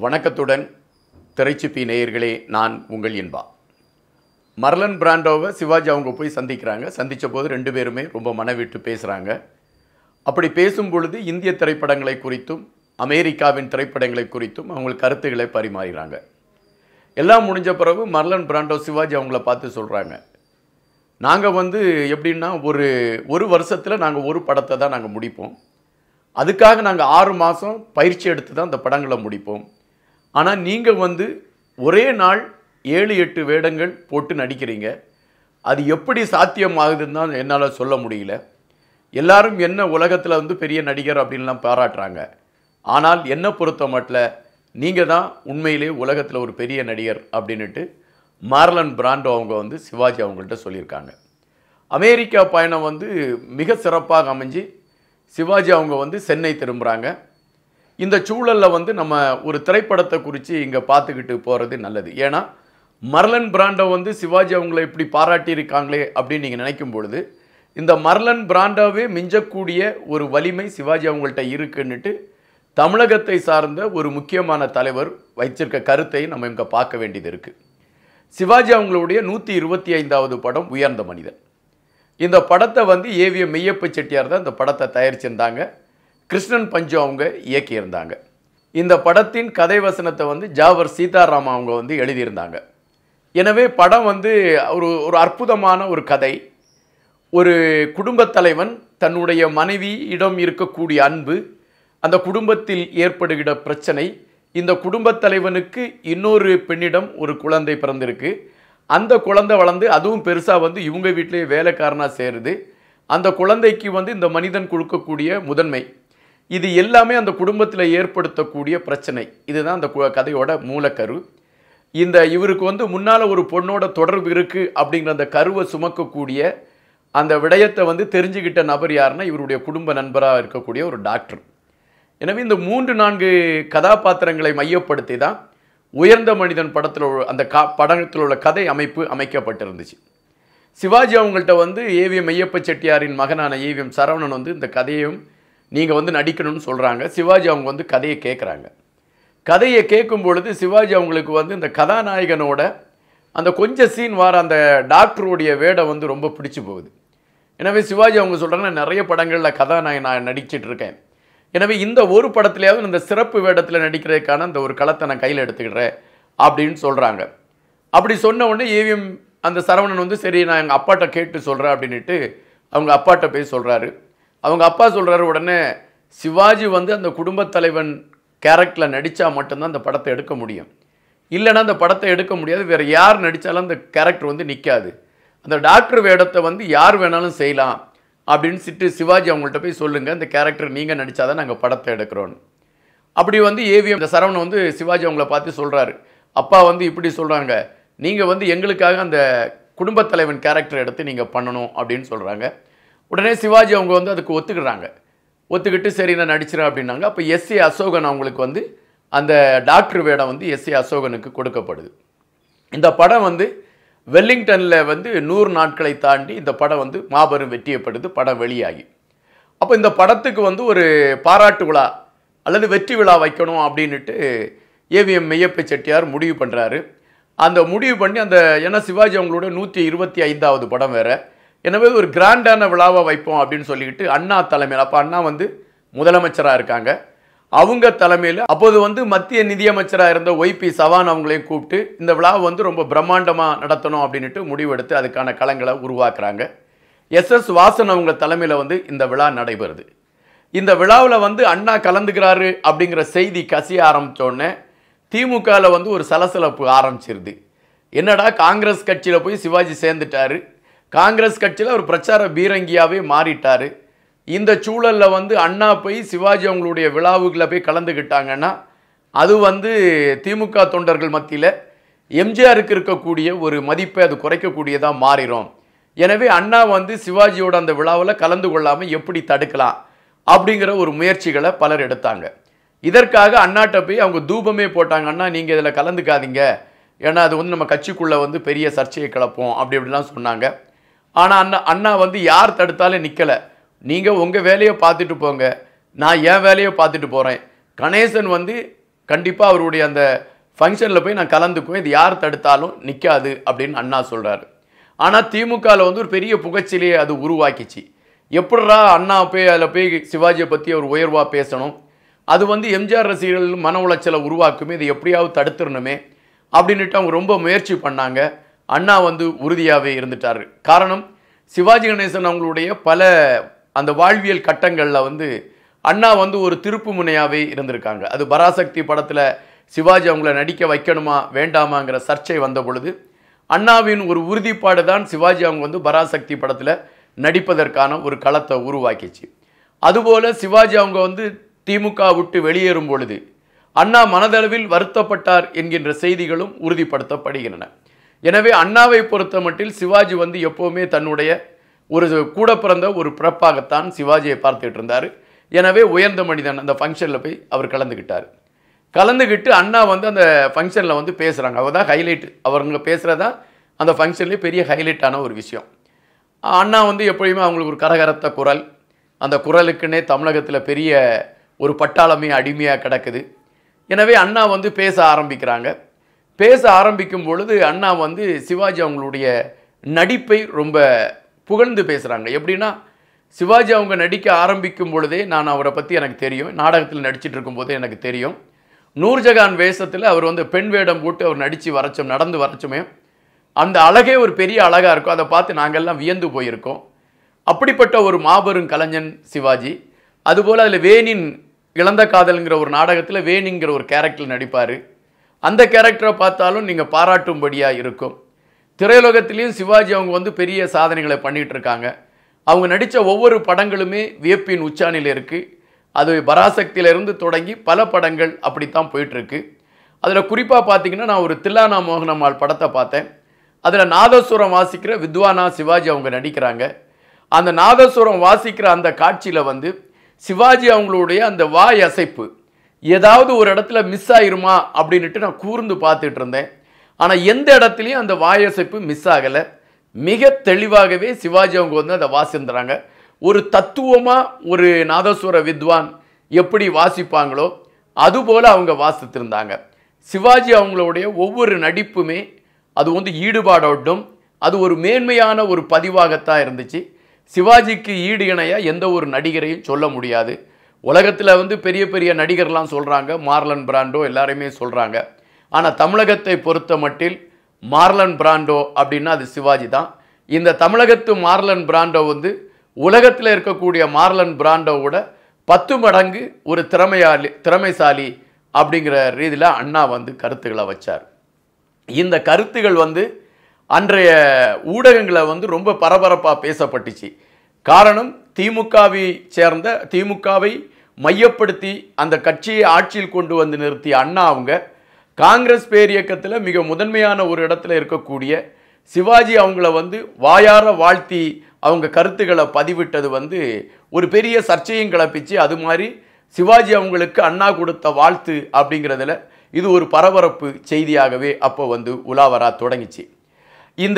வணக்கத்துடன் திரைச்சிப்பி நேயர்களே நான் உங்கள் இன்பா மர்லன் பிராண்டோவை சிவாஜி அவங்க போய் சந்திக்கிறாங்க சந்தித்த போது ரெண்டு பேருமே ரொம்ப மனவிட்டு பேசுகிறாங்க அப்படி பேசும் பொழுது இந்திய திரைப்படங்களை குறித்தும் அமெரிக்காவின் திரைப்படங்களை குறித்தும் அவங்க கருத்துக்களை பரிமாறுகிறாங்க எல்லாம் முடிஞ்ச பிறகு மர்லன் பிராண்டோ சிவாஜி அவங்கள பார்த்து சொல்கிறாங்க நாங்கள் வந்து எப்படின்னா ஒரு ஒரு வருஷத்தில் நாங்கள் ஒரு படத்தை தான் நாங்கள் முடிப்போம் அதுக்காக நாங்கள் ஆறு மாதம் பயிற்சி எடுத்து தான் அந்த படங்களை முடிப்போம் ஆனால் நீங்கள் வந்து ஒரே நாள் ஏழு எட்டு வேடங்கள் போட்டு நடிக்கிறீங்க அது எப்படி சாத்தியமாகுதுன்னு தான் என்னால் சொல்ல முடியல எல்லாரும் என்ன உலகத்தில் வந்து பெரிய நடிகர் அப்படின்லாம் பாராட்டுறாங்க ஆனால் என்னை பொறுத்த மட்டும் நீங்கள் தான் உண்மையிலே உலகத்தில் ஒரு பெரிய நடிகர் அப்படின்னுட்டு மார்லன் பிராண்டோ அவங்க வந்து சிவாஜி அவங்கள்ட்ட சொல்லியிருக்காங்க அமெரிக்கா பயணம் வந்து மிக சிறப்பாக அமைஞ்சு சிவாஜி அவங்க வந்து சென்னை திரும்புகிறாங்க இந்த சூழலில் வந்து நம்ம ஒரு திரைப்படத்தை குறித்து இங்கே பார்த்துக்கிட்டு போகிறது நல்லது ஏன்னா மர்லன் பிராண்டோ வந்து சிவாஜி அவங்கள இப்படி பாராட்டியிருக்காங்களே அப்படின்னு நீங்கள் நினைக்கும் பொழுது இந்த மர்லன் பிராண்டாவே மிஞ்சக்கூடிய ஒரு வலிமை சிவாஜி அவங்கள்ட்ட இருக்குன்னுட்டு தமிழகத்தை சார்ந்த ஒரு முக்கியமான தலைவர் வச்சிருக்க கருத்தை நம்ம இங்கே பார்க்க வேண்டியது இருக்குது சிவாஜி அவங்களுடைய நூற்றி இருபத்தி ஐந்தாவது படம் உயர்ந்த மனிதன் இந்த படத்தை வந்து ஏவிஎம் மெய்யப்ப செட்டியார் தான் இந்த படத்தை தயாரிச்சிருந்தாங்க கிருஷ்ணன் பஞ்சு அவங்க இயக்கியிருந்தாங்க இந்த படத்தின் கதை வசனத்தை வந்து ஜாவர் சீதாராம் அவங்க வந்து எழுதியிருந்தாங்க எனவே படம் வந்து ஒரு ஒரு அற்புதமான ஒரு கதை ஒரு குடும்பத் தலைவன் தன்னுடைய மனைவியிடம் இருக்கக்கூடிய அன்பு அந்த குடும்பத்தில் ஏற்படுகிற பிரச்சனை இந்த குடும்பத் தலைவனுக்கு இன்னொரு பெண்ணிடம் ஒரு குழந்தை பிறந்திருக்கு அந்த குழந்தை வளர்ந்து அதுவும் பெருசாக வந்து இவங்க வீட்டிலேயே வேலைக்காரனாக சேருது அந்த குழந்தைக்கு வந்து இந்த மனிதன் கொடுக்கக்கூடிய முதன்மை இது எல்லாமே அந்த குடும்பத்தில் ஏற்படுத்தக்கூடிய பிரச்சனை இதுதான் அந்த கு- கதையோட மூலக்கரு இந்த இவருக்கு வந்து முன்னால் ஒரு பொண்ணோட தொடர்பு இருக்குது அப்படிங்கிற அந்த கருவை சுமக்கக்கூடிய அந்த விடயத்தை வந்து தெரிஞ்சுக்கிட்ட நபர் யாருன்னா இவருடைய குடும்ப நண்பராக இருக்கக்கூடிய ஒரு டாக்டர் எனவே இந்த மூன்று நான்கு கதாபாத்திரங்களை மையப்படுத்தி தான் உயர்ந்த மனிதன் படத்தில் உள்ள- அந்த கா படத்தில் உள்ள கதை அமைப்பு அமைக்கப்பட்டிருந்துச்சு சிவாஜி அவங்கள்ட்ட வந்து ஏவிஎம் ஐயப்ப செட்டியாரின் மகனான ஏவிஎம் சரவணன் வந்து இந்த கதையும் நீங்கள் வந்து நடிக்கணும்னு சொல்கிறாங்க சிவாஜி அவங்க வந்து கதையை கேட்குறாங்க கதையை கேட்கும் பொழுது சிவாஜி அவங்களுக்கு வந்து இந்த கதாநாயகனோட அந்த கொஞ்ச சீன் வார அந்த டாக்டருடைய வேடம் வந்து ரொம்ப பிடிச்சு போகுது எனவே சிவாஜி அவங்க சொல்கிறாங்க "நான் நிறைய படங்களில் கதாநாயகன் நான் நடிச்சிட்டு இருக்கேன் எனவே இந்த ஒரு படத்துலையாவது இந்த சிறப்பு வேடத்தில் நடிக்கிறதுக்கான அந்த ஒரு களத்தை நான் கையில் எடுத்துக்கிடுறேன் அப்படின்னு சொல்கிறாங்க அப்படி சொன்ன உடனே ஏவிஎம் அந்த சரவணன் வந்து சரி நான் எங்கள் அப்பாட்ட கேட்டு சொல்கிறேன் அப்படின்ட்டு அவங்க அப்பாட்ட போய் சொல்கிறாரு அவங்க அப்பா சொல்கிறாரு உடனே சிவாஜி வந்து அந்த குடும்பத் தலைவன் கேரக்டரில் நடித்தா மட்டும்தான் அந்த படத்தை எடுக்க முடியும் இல்லைன்னா அந்த படத்தை எடுக்க முடியாது வேறு யார் நடித்தாலும் அந்த கேரக்டர் வந்து நிற்காது அந்த டாக்டர் வேடத்தை வந்து யார் வேணாலும் செய்யலாம் அப்படின்னு சிட்டு சிவாஜி அவங்கள்ட்ட போய் சொல்லுங்கள் இந்த கேரக்டர் நீங்கள் நடித்தாதான் நாங்கள் படத்தை எடுக்கிறோன்னு அப்படி வந்து ஏவிஎம் இந்த சரவணன் வந்து சிவாஜி அவங்கள பார்த்து சொல்கிறாரு அப்பா வந்து இப்படி சொல்கிறாங்க நீங்கள் வந்து எங்களுக்காக அந்த குடும்பத் தலைவன் கேரக்டர் எடுத்து நீங்கள் பண்ணணும் அப்படின்னு சொல்கிறாங்க உடனே சிவாஜி அவங்க வந்து அதுக்கு ஒத்துக்கிறாங்க ஒத்துக்கிட்டு சரி நான் நடிச்சிடறேன் அப்படின்னாங்க அப்போ எஸ்ஏ அசோகன் அவங்களுக்கு வந்து அந்த டாக்டர் வேடம் வந்து எஸ்ஏ அசோகனுக்கு கொடுக்கப்படுது இந்த படம் வந்து வெல்லிங்டனில் வந்து நூறு நாட்களை தாண்டி இந்த படம் வந்து மாபெரும் வெற்றியப்படுது படம் வெளியாகி அப்போ இந்த படத்துக்கு வந்து ஒரு பாராட்டு விழா அல்லது வெற்றி விழா வைக்கணும் அப்படின்னுட்டு ஏவிஎம் மெய்யப்ப செட்டியார் முடிவு பண்ணுறாரு அந்த முடிவு பண்ணி அந்த ஏன்னா சிவாஜி அவங்களோட நூற்றி இருபத்தி ஐந்தாவது படம் வேற எனவே ஒரு கிராண்டான விழாவை வைப்போம் அப்படின்னு சொல்லிக்கிட்டு அண்ணா தலைமையில் அப்போ அண்ணா வந்து முதலமைச்சராக இருக்காங்க அவங்க தலைமையில் அப்போது வந்து மத்திய நிதியமைச்சராக இருந்த ஒய்பி சவான் அவங்களையும் கூப்பிட்டு இந்த விழாவை வந்து ரொம்ப பிரம்மாண்டமாக நடத்தணும் அப்படின்ட்டு முடிவெடுத்து அதுக்கான களங்களை உருவாக்குறாங்க எஸ் எஸ் வாசன் அவங்க தலைமையில் வந்து இந்த விழா நடைபெறுது இந்த விழாவில் வந்து அண்ணா கலந்துக்கிறாரு அப்படிங்கிற செய்தி கசிய ஆரம்பித்தோடனே திமுகவில் வந்து ஒரு சலசலப்பு ஆரம்பிச்சிருது என்னடா காங்கிரஸ் கட்சியில் போய் சிவாஜி சேர்ந்துட்டாரு காங்கிரஸ் கட்சியில் ஒரு பிரச்சார பீரங்கியாவே மாறிட்டாரு இந்த சூழலில் வந்து அண்ணா போய் சிவாஜி அவங்களுடைய விழாவுகளில் போய் கலந்துக்கிட்டாங்கன்னா அது வந்து திமுக தொண்டர்கள் மத்தியில் எம்ஜிஆருக்கு இருக்கக்கூடிய ஒரு மதிப்பை அது குறைக்கக்கூடியதாக மாறிடும் எனவே அண்ணா வந்து சிவாஜியோட அந்த விழாவில் கலந்து கொள்ளாமல் எப்படி தடுக்கலாம் அப்படிங்கிற ஒரு முயற்சிகளை பலர் எடுத்தாங்க இதற்காக அண்ணாட்ட போய் அவங்க தூபமே போட்டாங்க அண்ணா நீங்கள் இதில் கலந்துக்காதீங்க ஏன்னா அது வந்து நம்ம கட்சிக்குள்ளே வந்து பெரிய சர்ச்சையை கிளப்போம் அப்படி இப்படிலாம் சொன்னாங்க ஆனால் அண்ணா அண்ணா வந்து யார் தடுத்தாலும் நிற்கலை நீங்கள் உங்கள் வேலையை பார்த்துட்டு போங்க நான் என் வேலையை பார்த்துட்டு போகிறேன் கணேசன் வந்து கண்டிப்பாக அவருடைய அந்த ஃபங்க்ஷனில் போய் நான் கலந்துக்குவேன் இது யார் தடுத்தாலும் நிற்காது அப்படின்னு அண்ணா சொல்கிறாரு ஆனால் திமுகவில் வந்து ஒரு பெரிய புகைச்சிலையை அது உருவாக்கிச்சு எப்படிரா அண்ணா போய் அதில் போய் சிவாஜியை பற்றி அவர் உயர்வாக பேசணும் அது வந்து எம்ஜிஆர் ரசிகர்கள் மன உளைச்சலை உருவாக்குமே இதை எப்படியாவது தடுத்துடணுமே அப்படின்னுட்டு அவங்க ரொம்ப முயற்சி பண்ணாங்க அண்ணா வந்து உறுதியாகவே இருந்துட்டார் காரணம் சிவாஜி கணேசன் அவங்களுடைய பல அந்த வாழ்வியல் கட்டங்களில் வந்து அண்ணா வந்து ஒரு திருப்பு முனையாகவே இருந்திருக்காங்க அது பராசக்தி படத்தில் சிவாஜி அவங்கள நடிக்க வைக்கணுமா வேண்டாமாங்கிற சர்ச்சை வந்த பொழுது அண்ணாவின் ஒரு உறுதிப்பாடு தான் சிவாஜி அவங்க வந்து பராசக்தி படத்தில் நடிப்பதற்கான ஒரு களத்தை உருவாக்கிச்சு அதுபோல சிவாஜி அவங்க வந்து திமுக விட்டு வெளியேறும் பொழுது அண்ணா மனதளவில் வருத்தப்பட்டார் என்கின்ற செய்திகளும் உறுதிப்படுத்தப்படுகின்றன எனவே அண்ணாவை பொறுத்த மட்டில் சிவாஜி வந்து எப்போவுமே தன்னுடைய ஒரு கூட பிறந்த ஒரு பிறப்பாகத்தான் சிவாஜியை பார்த்துட்டு இருந்தார் எனவே உயர்ந்த மனிதன் அந்த ஃபங்க்ஷனில் போய் அவர் கலந்துக்கிட்டார் கலந்துக்கிட்டு அண்ணா வந்து அந்த ஃபங்க்ஷனில் வந்து பேசுகிறாங்க அவர் தான் ஹைலைட் அவருங்க பேசுகிறதா அந்த ஃபங்க்ஷன்லேயே பெரிய ஹைலைட்டான ஒரு விஷயம் அண்ணா வந்து எப்பயுமே அவங்களுக்கு ஒரு கரகரத்த குரல் அந்த குரலுக்குன்னே தமிழகத்தில் பெரிய ஒரு பட்டாளமே அடிமையாக கிடக்குது எனவே அண்ணா வந்து பேச ஆரம்பிக்கிறாங்க பேச ஆரம்பிக்கும் பொழுது அண்ணா வந்து சிவாஜி அவங்களுடைய நடிப்பை ரொம்ப புகழ்ந்து பேசுகிறாங்க எப்படின்னா சிவாஜி அவங்க நடிக்க ஆரம்பிக்கும் பொழுதே நான் அவரை பற்றி எனக்கு தெரியும் நாடகத்தில் நடிச்சிட்டு இருக்கும்போதே எனக்கு தெரியும் நூர்ஜஹான் வேஷத்தில் அவர் வந்து பெண் வேடம் போட்டு அவர் நடித்து வரச்சோம் நடந்து வரச்சுமே அந்த அழகே ஒரு பெரிய அழகாக இருக்கும் அதை பார்த்து நாங்கள்லாம் வியந்து போயிருக்கோம் அப்படிப்பட்ட ஒரு மாபெரும் கலைஞன் சிவாஜி அதுபோல் அதில் வேணின் இழந்த காதல்ங்கிற ஒரு நாடகத்தில் வேணிங்கிற ஒரு கேரக்டர் நடிப்பார் அந்த கேரக்டரை பார்த்தாலும் நீங்கள் பாராட்டும்படியாக இருக்கும் திரையுலகத்திலையும் சிவாஜி அவங்க வந்து பெரிய சாதனைகளை பண்ணிகிட்டு இருக்காங்க அவங்க நடித்த ஒவ்வொரு படங்களுமே வியப்பின் உச்சாணியில் இருக்குது அது பராசக்தியிலிருந்து தொடங்கி பல படங்கள் அப்படித்தான் போயிட்டுருக்கு அதில் குறிப்பாக பார்த்தீங்கன்னா நான் ஒரு தில்லானா மோகனம்மாள் படத்தை பார்த்தேன் அதில் நாதஸ்வரம் வாசிக்கிற வித்வானா சிவாஜி அவங்க நடிக்கிறாங்க அந்த நாதஸ்வரம் வாசிக்கிற அந்த காட்சியில் வந்து சிவாஜி அவங்களுடைய அந்த வாய் அசைப்பு ஏதாவது ஒரு இடத்துல மிஸ் ஆயிருமா அப்படின்ட்டு நான் கூர்ந்து பார்த்துட்டு இருந்தேன் ஆனால் எந்த இடத்துலையும் அந்த வாயசைப்பு மிஸ் ஆகலை மிக தெளிவாகவே சிவாஜி அவங்க வந்து அதை வாசிந்துறாங்க ஒரு தத்துவமாக ஒரு நாதஸ்வர வித்வான் எப்படி வாசிப்பாங்களோ அதுபோல் அவங்க வாசித்திருந்தாங்க சிவாஜி அவங்களுடைய ஒவ்வொரு நடிப்புமே அது வந்து ஈடுபாடோட்டும் அது ஒரு மேன்மையான ஒரு பதிவாகத்தான் இருந்துச்சு சிவாஜிக்கு ஈடு இணையாக எந்த ஒரு நடிகரையும் சொல்ல முடியாது உலகத்தில் வந்து பெரிய பெரிய நடிகர்லாம் சொல்கிறாங்க மார்லன் பிராண்டோ எல்லாரையுமே சொல்கிறாங்க ஆனால் தமிழகத்தை பொறுத்த மட்டில் மார்லன் பிராண்டோ அப்படின்னா அது சிவாஜி தான் இந்த தமிழகத்து மார்லன் பிராண்டோ வந்து உலகத்தில் இருக்கக்கூடிய மார்லன் பிராண்டோவோட பத்து மடங்கு ஒரு திறமையாளி திறமைசாலி அப்படிங்கிற ரீதியில் அண்ணா வந்து கருத்துக்களை வச்சார் இந்த கருத்துகள் வந்து அன்றைய ஊடகங்களை வந்து ரொம்ப பரபரப்பாக பேசப்பட்டுச்சு காரணம் திமுகவை சேர்ந்த திமுகவை மையப்படுத்தி அந்த கட்சியை ஆட்சியில் கொண்டு வந்து நிறுத்திய அண்ணா அவங்க காங்கிரஸ் பேரியக்கத்தில் மிக முதன்மையான ஒரு இடத்துல இருக்கக்கூடிய சிவாஜி அவங்கள வந்து வாயார வாழ்த்தி அவங்க கருத்துக்களை பதிவிட்டது வந்து ஒரு பெரிய சர்ச்சையும் கிளப்பிச்சு அது மாதிரி சிவாஜி அவங்களுக்கு அண்ணா கொடுத்த வாழ்த்து அப்படிங்கிறதுல இது ஒரு பரபரப்பு செய்தியாகவே அப்போ வந்து உலாவரா தொடங்கிச்சு இந்த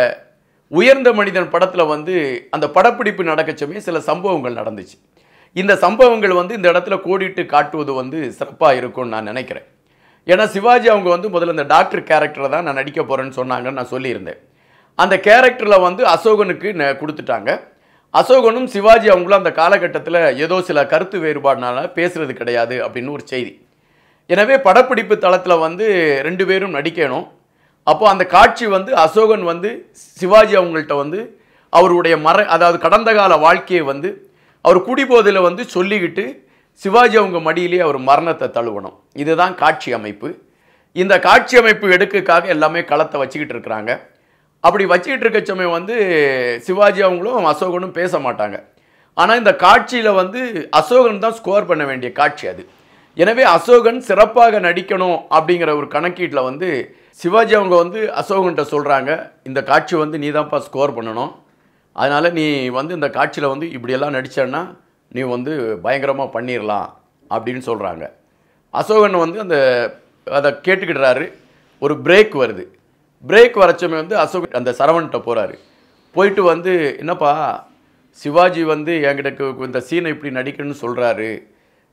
உயர்ந்த மனிதன் படத்தில் வந்து அந்த படப்பிடிப்பு நடக்கச்சமே சில சம்பவங்கள் நடந்துச்சு இந்த சம்பவங்கள் வந்து இந்த இடத்துல கோடிட்டு காட்டுவது வந்து சிறப்பாக இருக்கும்னு நான் நினைக்கிறேன் ஏன்னா சிவாஜி அவங்க வந்து முதல்ல இந்த டாக்டர் கேரக்டரை தான் நான் நடிக்க போகிறேன்னு சொன்னாங்கன்னு நான் சொல்லியிருந்தேன் அந்த கேரக்டரில் வந்து அசோகனுக்கு ந- கொடுத்துட்டாங்க அசோகனும் சிவாஜி அவங்களும் அந்த காலகட்டத்தில் ஏதோ சில கருத்து வேறுபாடுனால பேசுறது கிடையாது அப்படின்னு ஒரு செய்தி எனவே படப்பிடிப்பு தளத்தில் வந்து ரெண்டு பேரும் நடிக்கணும் அப்போ அந்த காட்சி வந்து அசோகன் வந்து சிவாஜி அவங்கள்ட்ட வந்து அவருடைய மர அதாவது கடந்த கால வாழ்க்கையை வந்து அவர் குடிபோதையில் வந்து சொல்லிக்கிட்டு சிவாஜி அவங்க மடியிலே அவர் மரணத்தை தழுவணும் இதுதான் காட்சி அமைப்பு இந்த காட்சி அமைப்பு எடுக்கக்காக எல்லாமே களத்தை வச்சுக்கிட்டு இருக்கிறாங்க அப்படி வச்சுக்கிட்டு இருக்க சமயம் வந்து சிவாஜி அவங்களும் அசோகனும் பேச மாட்டாங்க ஆனால் இந்த காட்சியில் வந்து அசோகன் தான் ஸ்கோர் பண்ண வேண்டிய காட்சி அது எனவே அசோகன் சிறப்பாக நடிக்கணும் அப்படிங்கிற ஒரு கணக்கீட்டில் வந்து சிவாஜி அவங்க வந்து அசோகன்கிட்ட சொல்கிறாங்க இந்த காட்சி வந்து நீ தான்ப்பா ஸ்கோர் பண்ணணும் அதனால் நீ வந்து இந்த காட்சியில் வந்து இப்படியெல்லாம் நடிச்சேன்னா நீ வந்து பயங்கரமாக பண்ணிடலாம் அப்படின்னு சொல்கிறாங்க அசோகன் வந்து அந்த அதை கேட்டுக்கிடுறாரு ஒரு பிரேக் வருது பிரேக் வரச்சமே வந்து அசோக் அந்த சரவண்கிட்ட போகிறாரு போயிட்டு வந்து என்னப்பா சிவாஜி வந்து என்கிட்ட கு- இந்த சீனை இப்படி நடிக்கணும்னு சொல்கிறாரு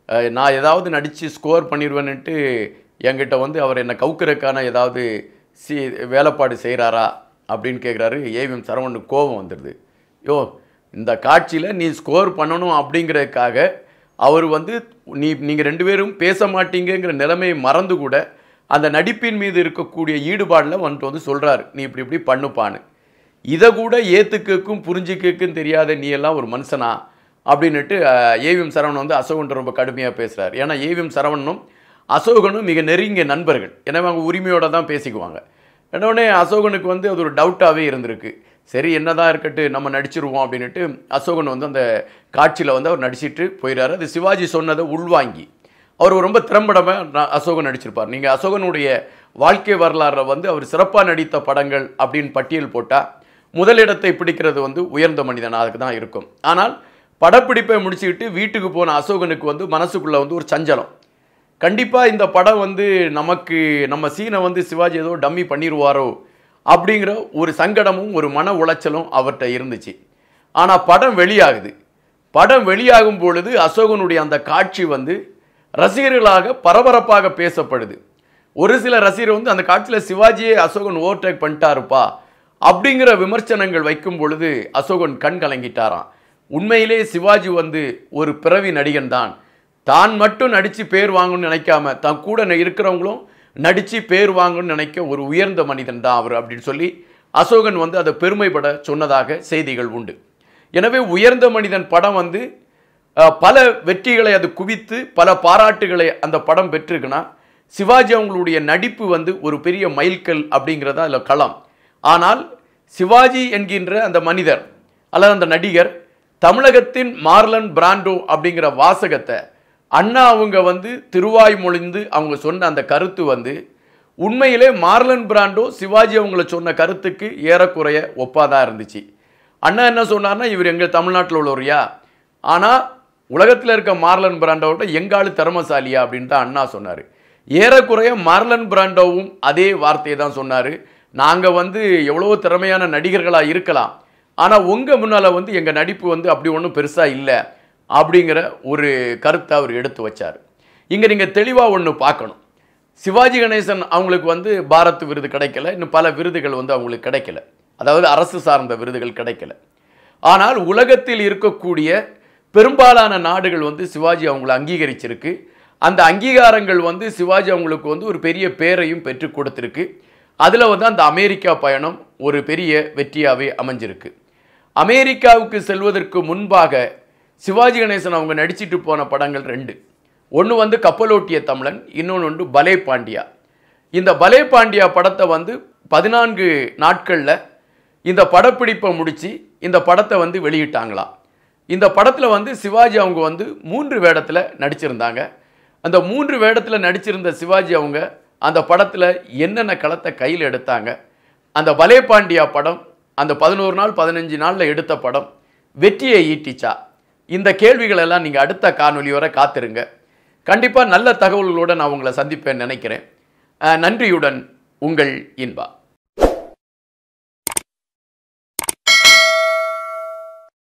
அஹ், நான் ஏதாவது நடித்து ஸ்கோர் பண்ணிடுவேன்னுட்டு என்கிட்ட வந்து அவர் என்னை கவுக்கிறதுக்கான ஏதாவது சி வேலைப்பாடு செய்கிறாரா அப்படின்னு கேட்குறாரு ஏவிஎம் சரவணனுக்கு கோபம் வந்துடுது யோ இந்த காட்சியில் நீ ஸ்கோர் பண்ணணும் அப்படிங்கிறதுக்காக அவர் வந்து நீ நீங்கள் ரெண்டு பேரும் பேச மாட்டீங்கங்கிற நிலைமையை மறந்து கூட அந்த நடிப்பின் மீது இருக்கக்கூடிய ஈடுபாடில் வந்துட்டு வந்து சொல்கிறாரு நீ இப்படி இப்படி பண்ணுப்பான்னு இதை கூட ஏத்துக்கக்கும் புரிஞ்சுக்கக்கும் தெரியாத நீ எல்லாம் ஒரு மனுஷனா அப்படின்னுட்டு ஏவிஎம் சரவணன் வந்து அசோகன் ரொம்ப கடுமையாக பேசுகிறார் ஏன்னா ஏவிஎம் சரவணனும் அசோகனும் மிக நெருங்கிய நண்பர்கள் எனவே அவங்க உரிமையோட தான் பேசிக்குவாங்க உடனே அசோகனுக்கு வந்து அது ஒரு டவுட்டாகவே இருந்திருக்கு சரி என்னதான் இருக்கட்டு நம்ம நடிச்சிருவோம் அப்படின்னுட்டு அசோகன் வந்து அந்த காட்சியில் வந்து அவர் நடிச்சிட்டு போயிடாரு அது சிவாஜி சொன்னதை உள்வாங்கி அவர் ரொம்ப திறம்படமாக அசோகன் நடிச்சிருப்பார் நீங்கள் அசோகனுடைய வாழ்க்கை வரலாறை வந்து அவர் சிறப்பாக நடித்த படங்கள் அப்படின்னு பட்டியல் போட்டால் முதலிடத்தை பிடிக்கிறது வந்து உயர்ந்த மனிதனாக தான் இருக்கும் ஆனால் படப்பிடிப்பை முடிச்சுக்கிட்டு வீட்டுக்கு போன அசோகனுக்கு வந்து மனசுக்குள்ளே வந்து ஒரு சஞ்சலம் கண்டிப்பாக இந்த படம் வந்து நமக்கு நம்ம சீனை வந்து சிவாஜி ஏதோ டம்மி பண்ணிடுவாரோ அப்படிங்கிற ஒரு சங்கடமும் ஒரு மன உளைச்சலும் அவர்கிட்ட இருந்துச்சு ஆனால் படம் வெளியாகுது படம் வெளியாகும் பொழுது அசோகனுடைய அந்த காட்சி வந்து ரசிகர்களாக பரபரப்பாக பேசப்படுது ஒரு சில ரசிகர் வந்து அந்த காட்சியில் சிவாஜியே அசோகன் ஓவர்டேக் பண்ணிட்டாருப்பா அப்படிங்கிற விமர்சனங்கள் வைக்கும் பொழுது அசோகன் கண் கலங்கிட்டாராம் உண்மையிலே சிவாஜி வந்து ஒரு பிறவி நடிகன் தான் தான் மட்டும் நடித்து பேர் வாங்கணும்னு நினைக்காம தான் கூட இருக்கிறவங்களும் நடித்து பேர் வாங்கணும்னு நினைக்க ஒரு உயர்ந்த மனிதன் தான் அவர் அப்படின்னு சொல்லி அசோகன் வந்து அதை பெருமைப்பட சொன்னதாக செய்திகள் உண்டு எனவே உயர்ந்த மனிதன் படம் வந்து அஹ், பல வெற்றிகளை அது குவித்து பல பாராட்டுகளை அந்த படம் பெற்றிருக்குன்னா சிவாஜி அவங்களுடைய நடிப்பு வந்து ஒரு பெரிய மைல்கல் அப்படிங்கிறதா அதில் களம் ஆனால் சிவாஜி என்கின்ற அந்த மனிதர் அல்லது அந்த நடிகர் தமிழகத்தின் மார்லன் பிராண்டோ அப்படிங்கிற வாசகத்தை அண்ணா அவங்க வந்து திருவாய் மொழிந்து அவங்க சொன்ன அந்த கருத்து வந்து உண்மையிலே மார்லன் பிராண்டோ சிவாஜி அவங்கள சொன்ன கருத்துக்கு ஏறக்குறைய ஒப்பாதான் இருந்துச்சு அண்ணா என்ன சொன்னார்னா இவர் எங்கள் தமிழ்நாட்டில் உள்ளவரையா ஆனால் உலகத்தில் இருக்க மார்லன் பிராண்டோட எங்காளு திறமசாலியா அப்படின்னு தான் அண்ணா சொன்னார் ஏறக்குறைய மார்லன் பிராண்டோவும் அதே வார்த்தையை தான் சொன்னார் நாங்கள் வந்து எவ்வளவோ திறமையான நடிகர்களாக இருக்கலாம் ஆனால் உங்கள் முன்னால் வந்து எங்கள் நடிப்பு வந்து அப்படி ஒன்றும் பெருசாக இல்லை அப்படிங்கிற ஒரு கருத்தை அவர் எடுத்து வச்சார் இங்கே நீங்கள் தெளிவாக ஒன்று பார்க்கணும் சிவாஜி கணேசன் அவங்களுக்கு வந்து பாரத் விருது கிடைக்கல இன்னும் பல விருதுகள் வந்து அவங்களுக்கு கிடைக்கல அதாவது அரசு சார்ந்த விருதுகள் கிடைக்கல ஆனால் உலகத்தில் இருக்கக்கூடிய பெரும்பாலான நாடுகள் வந்து சிவாஜி அவங்கள அங்கீகரிச்சிருக்கு அந்த அங்கீகாரங்கள் வந்து சிவாஜி அவங்களுக்கு வந்து ஒரு பெரிய பேரையும் பெற்றுக் கொடுத்துருக்கு அதில் வந்து அந்த அமெரிக்கா பயணம் ஒரு பெரிய வெற்றியாகவே அமைஞ்சிருக்கு அமெரிக்காவுக்கு செல்வதற்கு முன்பாக சிவாஜி கணேசன் அவங்க நடிச்சிட்டு போன படங்கள் ரெண்டு ஒன்று வந்து கப்பலோட்டிய தமிழன் இன்னொன்று வந்து பலே பாண்டியா இந்த பலே பாண்டியா படத்தை வந்து பதினான்கு நாட்களில் இந்த படப்பிடிப்பை முடித்து இந்த படத்தை வந்து வெளியிட்டாங்களாம் இந்த படத்தில் வந்து சிவாஜி அவங்க வந்து மூன்று வேடத்தில் நடிச்சிருந்தாங்க அந்த மூன்று வேடத்தில் நடிச்சிருந்த சிவாஜி அவங்க அந்த படத்தில் என்னென்ன களத்தை கையில் எடுத்தாங்க அந்த பலே பாண்டியா படம் அந்த பதினோரு நாள் பதினஞ்சு நாளில் எடுத்த படம் வெற்றியை ஈட்டிச்சா இந்த கேள்விகள் எல்லாம் நீங்கள் அடுத்த காணொலி வரை காத்திருங்க கண்டிப்பாக நல்ல தகவல்களோடு நான் உங்களை சந்திப்பேன் நினைக்கிறேன் அஹ் நன்றியுடன் உங்கள் இன்பா